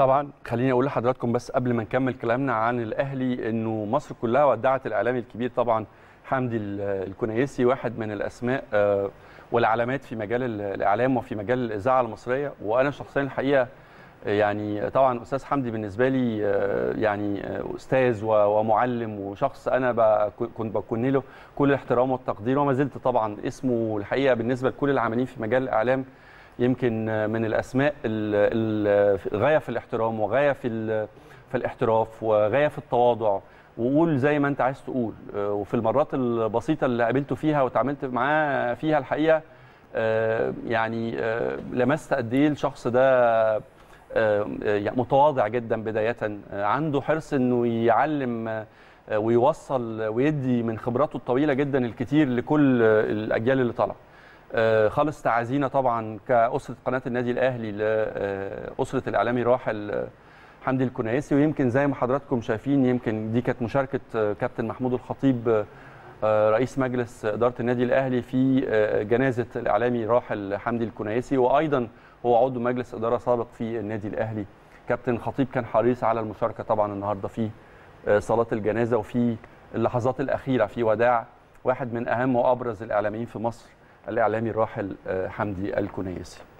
طبعا خليني اقول لحضراتكم بس قبل ما نكمل كلامنا عن الاهلي انه مصر كلها ودعت الاعلامي الكبير طبعا حمدي الكنيسي واحد من الاسماء والعلامات في مجال الاعلام وفي مجال الاذاعه المصريه وانا شخصيا الحقيقه يعني طبعا استاذ حمدي بالنسبه لي يعني استاذ ومعلم وشخص انا كنت بكون له كل الاحترام والتقدير وما زلت طبعا اسمه الحقيقه بالنسبه لكل العاملين في مجال الاعلام يمكن من الاسماء غايه في الاحترام وغايه في في الاحتراف وغايه في التواضع وقول زي ما انت عايز تقول وفي المرات البسيطه اللي قابلته فيها وتعاملت معاه فيها الحقيقه يعني لمست قد ايه الشخص ده متواضع جدا بدايه عنده حرص انه يعلم ويوصل ويدي من خبراته الطويله جدا الكتير لكل الاجيال اللي طالعه خالص تعازينا طبعا كاسره قناه النادي الاهلي لاسره الاعلامي الراحل حمدي الكنيسي ويمكن زي ما حضراتكم شايفين يمكن دي كانت مشاركه كابتن محمود الخطيب رئيس مجلس اداره النادي الاهلي في جنازه الاعلامي الراحل حمدي الكنيسي وايضا هو عضو مجلس اداره سابق في النادي الاهلي كابتن خطيب كان حريص على المشاركه طبعا النهارده في صلاه الجنازه وفي اللحظات الاخيره في وداع واحد من اهم وابرز الاعلاميين في مصر الاعلامي الراحل حمدي الكنيسي